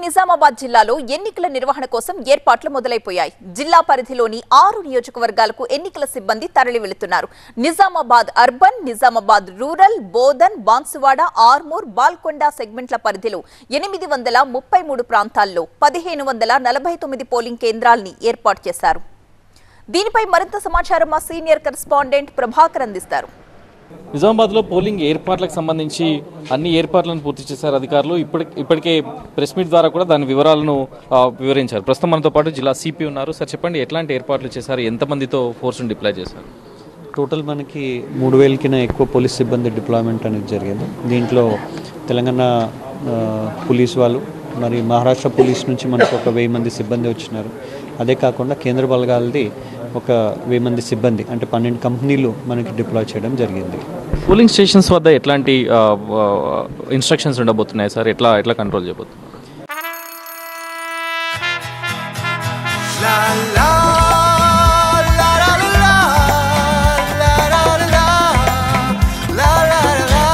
నిజామాబాద్ జిల్లాలో ఎన్నికల నిర్వహణ కోసం ఏర్పాట్లు మొదలైపోయాయి జిల్లా పరిధిలోని ఆరు నియోజకవర్గాలకు ఎన్నికల సిబ్బంది తరలి వెళుతున్నారు నిజామాబాద్ అర్బన్ నిజామాబాద్ రూరల్ బోధన్ బాన్సువాడ ఆర్మూర్ బాల్కొండ సెగ్మెంట్ల పరిధిలో ఎనిమిది వందల ముప్పై మూడు ప్రాంతాల్లో పదిహేను వందల నలభై తొమ్మిది పోలింగ్ కేంద్రాల్ని ఏర్పాటు చేశారు దీనిపై మరింత సమాచారం మా సీనియర్ కరెస్పాండెంట్ ప్రభాకర్ అందిస్తారు నిజామాబాద్లో పోలింగ్ ఏర్పాట్లకు సంబంధించి అన్ని ఏర్పాట్లను పూర్తి చేశారు అధికారులు ఇప్పటి ఇప్పటికే ప్రెస్ మీట్ ద్వారా కూడా దాని వివరాలను ఆ, వివరించారు ప్రస్తుతం మనతో పాటు జిల్లా సిపి ఉన్నారు సార్ చెప్పండి ఎట్లాంటి ఏర్పాట్లు చేశారు ఎంతమందితో ఫోర్స్ను డిప్లాయ్ చేశారు టోటల్ మనకి మూడు వేలకిన ఎక్కువ పోలీస్ సిబ్బంది డిప్లాయ్మెంట్ అనేది జరిగింది దీంట్లో తెలంగాణ ఆ, పోలీస్ వాళ్ళు మరి మహారాష్ట్ర పోలీస్ నుంచి మనకు ఒక వెయ్యి మంది సిబ్బంది వచ్చినారు అదే కాకుండా కేంద్ర బలగాలది ఒక వెయ్యి మంది సిబ్బంది అంటే పన్నెండు కంపెనీలు మనకి డిప్లాయ్ చేయడం జరిగింది పోలింగ్ స్టేషన్స్ వద్ద ఎట్లాంటి ఇన్స్ట్రక్షన్స్ ఉండబోతున్నాయి సార్ ఎట్లా ఎట్లా కంట్రోల్ చేయబోతున్నారు La la la la la la la la la la la la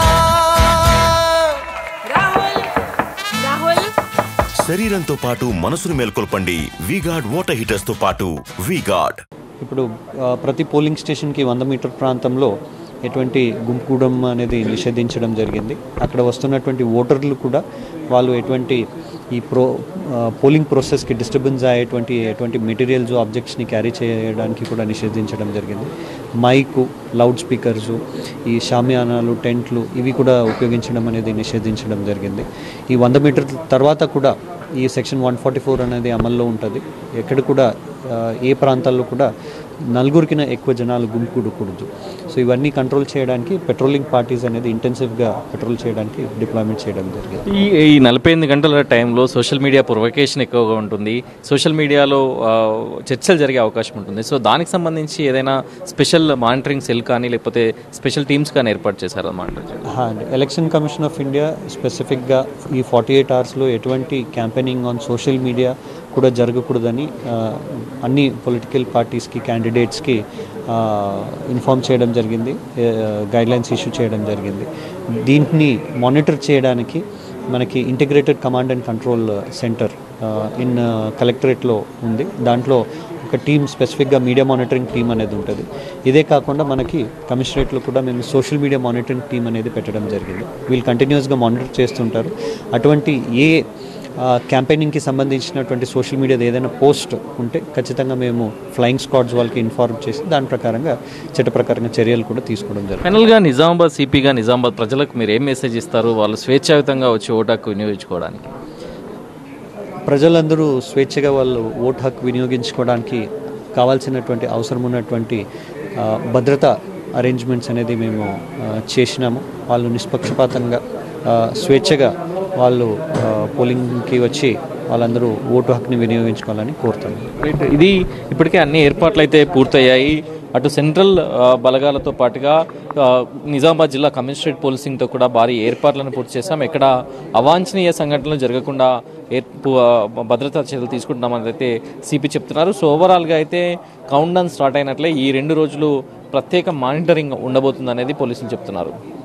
Rahul Rahul శరీరంతో పాటు మనసును మేల్కొల్పండి వీగార్డ్ వాటర్ హీటర్స్ తో పాటు వీగార్డ్ ఇప్పుడు ఆ, ప్రతి పోలింగ్ స్టేషన్కి వంద మీటర్ ప్రాంతంలో ఎటువంటి గుంపుకూడం అనేది నిషేధించడం జరిగింది అక్కడ వస్తున్నటువంటి ఓటర్లు కూడా వాళ్ళు ఎటువంటి ఈ ప్రో ఆ, పోలింగ్ ప్రాసెస్కి డిస్టర్బెన్స్ అయ్యేటువంటి ఎటువంటి మెటీరియల్స్ ఆబ్జెక్ట్స్ని క్యారీ చేయడానికి కూడా నిషేధించడం జరిగింది మైకు లౌడ్ స్పీకర్సు ఈ షామియానాలు టెంట్లు ఇవి కూడా ఉపయోగించడం అనేది నిషేధించడం జరిగింది ఈ వంద మీటర్ తర్వాత కూడా ఈ సెక్షన్ వన్ ఫార్టీ ఫోర్ అనేది అమల్లో ఉంటుంది ఎక్కడ కూడా ఆ, ఏ ప్రాంతాల్లో కూడా నలుగురికిన ఎక్కువ జనాలు గుంపుకూడకూడదు సో ఇవన్నీ కంట్రోల్ చేయడానికి పెట్రోలింగ్ పార్టీస్ అనేది ఇంటెన్సివ్గా పెట్రోల్ చేయడానికి డిప్లాయ్మెంట్ చేయడం జరిగింది ఈ ఈ నలభై ఎనిమిది గంటల టైంలో సోషల్ మీడియా ప్రొవకేషన్ ఎక్కువగా ఉంటుంది సోషల్ మీడియాలో ఆ, చర్చలు జరిగే అవకాశం ఉంటుంది సో దానికి సంబంధించి ఏదైనా స్పెషల్ మానిటరింగ్ సెల్ కానీ లేకపోతే స్పెషల్ టీమ్స్ కానీ ఏర్పాటు చేశారు మానిటర్ హా, అండి. ఎలక్షన్ కమిషన్ ఆఫ్ ఇండియా స్పెసిఫిక్గా ఈ ఫార్టీ ఎయిట్ అవర్స్లో ఎటువంటి క్యాంపెయినింగ్ ఆన్ సోషల్ మీడియా కూడా జరగకూడదని ఆ, అన్ని పొలిటికల్ పార్టీస్కి క్యాండిడేట్స్కి ఇన్ఫామ్ చేయడం జరిగింది గైడ్లైన్స్ ఇష్యూ చేయడం జరిగింది దీన్ని మానిటర్ చేయడానికి మనకి integrated command and control centre in కలెక్టరేట్లో ఉంది దాంట్లో ఒక టీమ్ స్పెసిఫిక్గా మీడియా మానిటరింగ్ టీమ్ అనేది ఉంటుంది ఇదే కాకుండా మనకి కమిషనరేట్లో కూడా మేము సోషల్ మీడియా మానిటరింగ్ టీమ్ అనేది పెట్టడం జరిగింది వీళ్ళు కంటిన్యూస్గా మానిటర్ చేస్తుంటారు అటువంటి ఏ క్యాంపెయినింగ్కి సంబంధించినటువంటి సోషల్ మీడియాది ఏదైనా పోస్ట్ ఉంటే ఖచ్చితంగా మేము ఫ్లయింగ్ స్క్వాడ్స్ వాళ్ళకి ఇన్ఫార్మ్ చేసి దాని ప్రకారంగా చట్ట ప్రకారంగా చర్యలు కూడా తీసుకోవడం జరుగుతుంది ఫైనల్గా నిజామాబాద్ సిపిగా నిజామాబాద్ ప్రజలకు మీరు ఏం మెసేజ్ ఇస్తారు వాళ్ళు స్వేచ్ఛాయుతంగా వచ్చి ఓటాకు వినియోగించుకోవడానికి ప్రజలందరూ స్వేచ్ఛగా వాళ్ళు ఓట్ హక్కు వినియోగించుకోవడానికి కావాల్సినటువంటి అవసరం ఉన్నటువంటి ఆ, భద్రతా అరేంజ్మెంట్స్ అనేది మేము ఆ, చేసినాము వాళ్ళు నిష్పక్షపాతంగా ఆ, స్వేచ్ఛగా వాళ్ళు ఆ, పోలింగ్కి వచ్చి వాళ్ళందరూ ఓటు హక్కుని వినియోగించుకోవాలని కోరుతున్నాను రైట్ ఇది ఇప్పటికే అన్ని ఏర్పాట్లు అయితే పూర్తయ్యాయి అటు సెంట్రల్ ఆ, బలగాలతో పాటుగా ఆ, నిజామాబాద్ జిల్లా కమిషనరేట్ పోలీసింగ్తో కూడా భారీ ఏర్పాట్లను పూర్తి చేశాం ఎక్కడ అవాంఛనీయ సంఘటనలు జరగకుండా ఏర్పు ఆ, భద్రతా చర్యలు తీసుకుంటున్నామని అయితే సిపి చెప్తున్నారు సో ఓవరాల్గా అయితే కౌంట్ డౌన్ స్టార్ట్ అయినట్లే ఈ రెండు రోజులు ప్రత్యేక మానిటరింగ్ ఉండబోతుంది అనేది పోలీసులు చెప్తున్నారు